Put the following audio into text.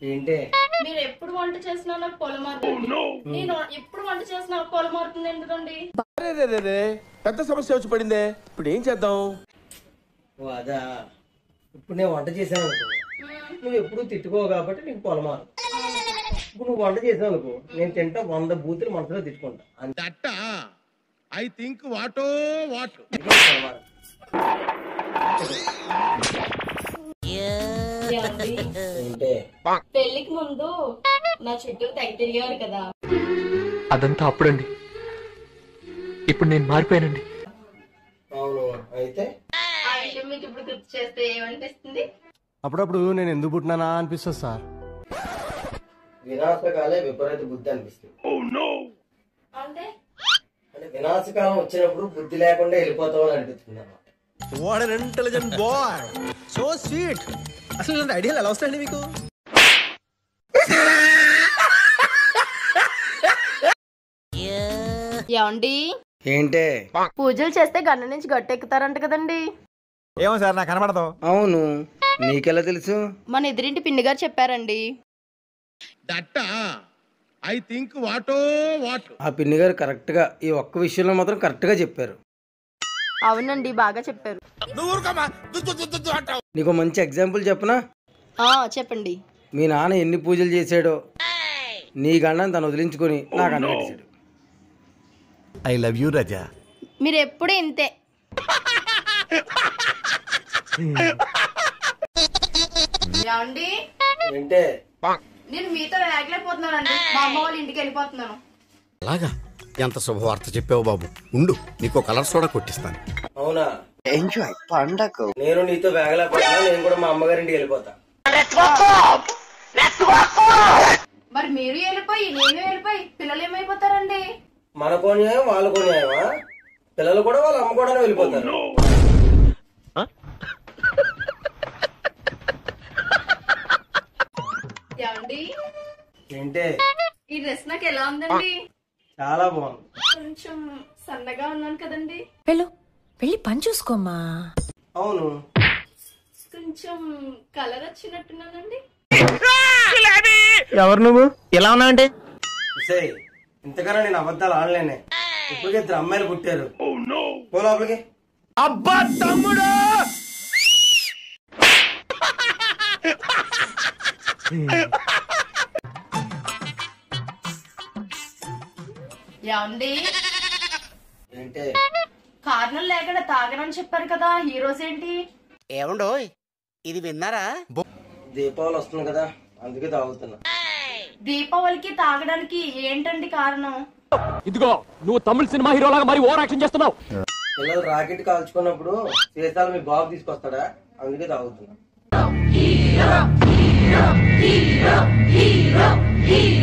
ఏంటి మీరు ఎప్పుడు వంట చేసినా నాకు పొలమారుతుంది నేను ఎప్పుడు వంట చేసినా నాకు పొలమారుతుంది ఎందుకండి అరే రే రే రే పెద్ద సమస్య వచ్చి పడిందే ఇప్పుడు ఏం చేద్దాం ఓ అదా ఇప్పుడు నేను వంట చేశాను అనుకో నువ్వు ఎప్పుడు తిట్టుకోవు కాబట్టి నీకు పొలమారు ఇప్పుడు నువ్వు వంట చేసావు అనుకో నేను తింటా వంద బూతులు మనసులో తిట్టుకుంటా అంతే ఐ థింక్ వాటో వాట్ పొలమారు. ఏమండి? ఏంటి పెళ్లికి ముందు నా చుట్టూ తెగ తిరిగేవారు కదా అదంతా అప్పుడండి ఇప్పుడు నేను మారిపోయానండి అవును అయితే ఆ విషయం మీకు ఇప్పుడు గుర్తు చేస్తే ఏమనిపిస్తుంది అప్పుడప్పుడు నేను ఎందుకు పుట్టినానా అనిపిస్తుంది సార్ వినాశకాలే విపరీత బుద్ధి అనిపిస్తుంది అంటే అంటే వినాశకాలం వచ్చినప్పుడు బుద్ధి లేకుండా వెళ్ళిపోతావు అని అనిపిస్తుంది అన్నమాట what an intelligent boy so sweet అసలు ఇలాంటి ఐడియాలు ఎలా వస్తాయండి మీకు ఏమండి ఏంటే పూజలు చేస్తే గండ నుంచి గట్టెక్కుతారంట కదండి ఏమో సార్ నాకు కనబడదు అవును నీకెలా తెలుసు మన ఎదురింటి పిన్ని గారు చెప్పారండి that I think what what ఆ పిన్ని గారు కరెక్ట్ గా ఈ ఒక్క విషయంలో మాత్రం కరెక్ట్ గా చెప్పారు అవునండి బాగా చెప్పారు నీకు మంచి ఎగ్జాంపుల్ చెప్పనా ఆ చెప్పండి మీ నాన్న ఎన్ని పూజలు చేశాడో నీ గండం తను వదిలించుకొని నాకు అండబెట్టేశాడు ఐ లవ్ యూ రజా మీరు ఎప్పుడు ఇంతే ఏమండి ఏంటే నేను మీతో వేగలేకపోతున్నానండి మా అమ్మ వాళ్ళ ఇంటికి వెళ్ళిపోతున్నాను అలాగా ఎంత శుభవార్త చెప్పావు బాబు ఉండు నీకో కలర్ సోడా కొట్టిస్తాను అవునా ఎంజాయ్ పండగ నేను నీతో వేగలేకపోతున్నా నేను కూడా మా అమ్మగారింటికి వెళ్ళిపోతా మరి మీరు వెళ్ళిపోయి నేను వెళ్ళిపోయి పిల్లలు ఏమైపోతారండి మనకో న్యాయం వాళ్ళకో న్యాయమా పిల్లలు కూడా వాళ్ళ అమ్మ కూడా వెళ్ళిపోతారు ఏమండి ఏంటే ఈ డ్రెస్ నాకు ఎలా ఉందండి చాలా బాగుంది కొంచెం సన్నగా ఉన్నాను కదండి వెళ్ళు వెళ్ళి పని చూసుకోమ్మా అవును కొంచెం కలర్ వచ్చినట్టున్నానండి ఎవరు నువ్వు ఎలా ఉన్నావంటే సే ఇంతకన్నా నేను అబద్ధాలు ఆడలేనే ఇప్పటికే ఇద్దరు అమ్మాయిలు పుట్టారు పో లోపలికి అబ్బా తమ్ముడు ఏమండి ఏంటే కారణం లేకుండా తాగనని చెప్పారు కదా ఈ రోజు ఏంటి ఏమండోయ్ ఇది విన్నారా దీపావళి వస్తుంది కదా అందుకే తాగుతున్నా దీపావళికి తాగడానికి ఏంటండి కారణం ఇదిగో నువ్వు తమిళ సినిమా హీరోలాగా మరి ఓవర్ యాక్షన్ చేస్తున్నావు పిల్లలు రాకెట్ కాల్చుకున్నప్పుడు సీతాలు మీ బాబు తీసుకొస్తాడా అందుకే తాగుతున్నా